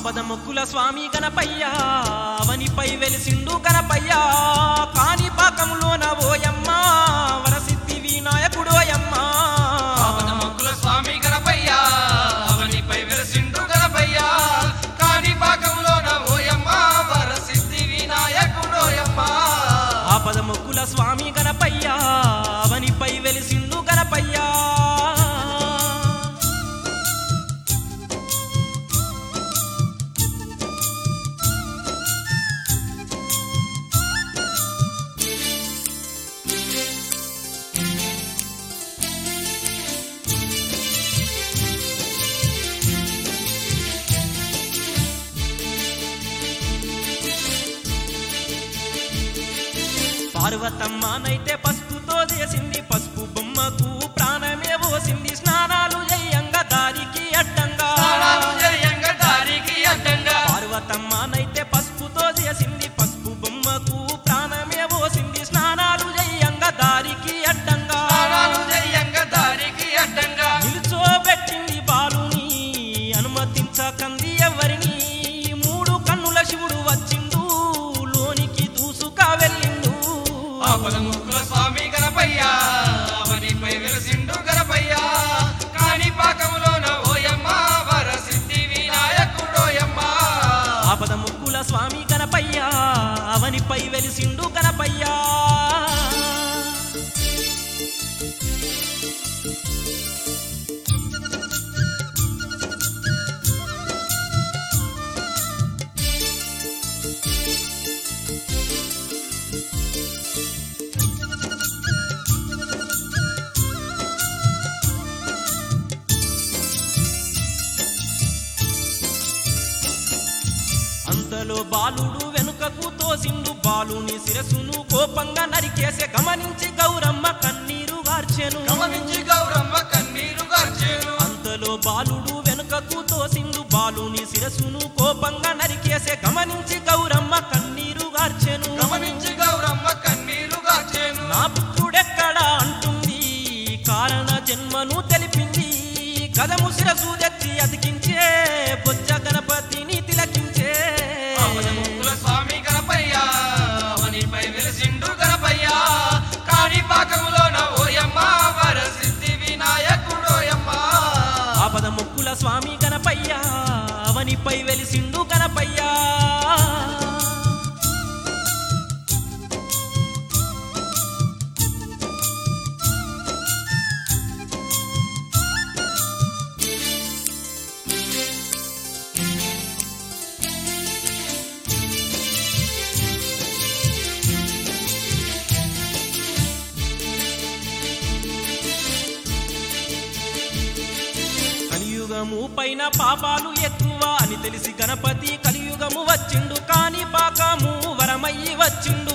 ఆపద మొక్కుల స్వామి గణపయ్యా అవనిపై వెలిసిండు గణపయ్యా కాని పాకంలోన ఓయమ్మ వరసిద్ధి వినాయకుడు ఓయమ్మ ఆపద మొక్కుల స్వామి గణపయ్య అవనిపై వెలసిండు గణపయ్య కాని పాకంలోన ఓయమ్మ వరసిద్ధి వినాయకుడోయమ్మ ఆపద మొక్కుల స్వామి గణపయ్యా అవనిపై వెలిసిండు గణపయ్యా పార్వతమ్మనైతే పసుపుతో చేసింది పసుపు బొమ్మకు ప్రాణమే పోసింది స్నానాలు చేయంగా దారికి అడ్డంగా స్నానాలు చేయంగా దారికి అడ్డంగా పార్వతమ్మనైతే పసుపుతో చేసింది పసుపు బొమ్మకు ప్రాణమే పోసింది స్నానాలు చేయంగా దారికి అడ్డంగా స్నానాలు చేయంగా దారికి అడ్డంగా నిలుచోబెట్టింది బాలుని అనుమతించకంది ఎవరిని మూడు కన్నుల శివుడు వచ్చిండు లోనికి దూసుక వెళ్ళిండు ఆపద ముక్కుల స్వామి గణపయ్య అవనిపై వెలసిండు గణపయ్య కాని పాకములోన ఓయమ్మ వరసిద్ధి వినాయకుడోయమ్మ ఆపద ముక్కుల స్వామి గణపయ్యా అవనిపై వెలిసిండు గణపయ్యా అంతలో బాలుడు వెనుకకు తోసిండు బాలుని శిరసును కోపంగా నరికేసే గమనించి గౌరమ్మ కన్నీరు గార్చెను గమనించి గౌరమ్మ కన్నీరు గార్చేను అంతలో బాలుడు వెనుకకు తోసిండు బాలుని శిరసును కోపంగా నరికేసే గమనించి గౌరమ్మ కన్నీరు గార్చెను గమనించి గౌరమ్మ కన్నీరు గార్చేను నా పుత్రుడెక్కడా అంటుంది కారణ జన్మను తెలిపింది గదము శిరసు తెచ్చి అతికించే బొజ్జ గణపతిని తిలకించే ఆపద ముక్కుల స్వామి గణపయ్య అవనిపై వెలసిండు గణపయ్య కాని పాకములోన ఓయమ్మ వరసిద్ధి వినాయకుడోయమ్మ ఆపద మొక్కుల స్వామి గణపయ్యా అవనిపై వెలిసిండు గణపయ్యా కలియుగము పైన పాపాలు ఎక్కువ అని తెలిసి గణపతి కలియుగము వచ్చిండు కాని పాకము వరమయ్యి వచ్చిండు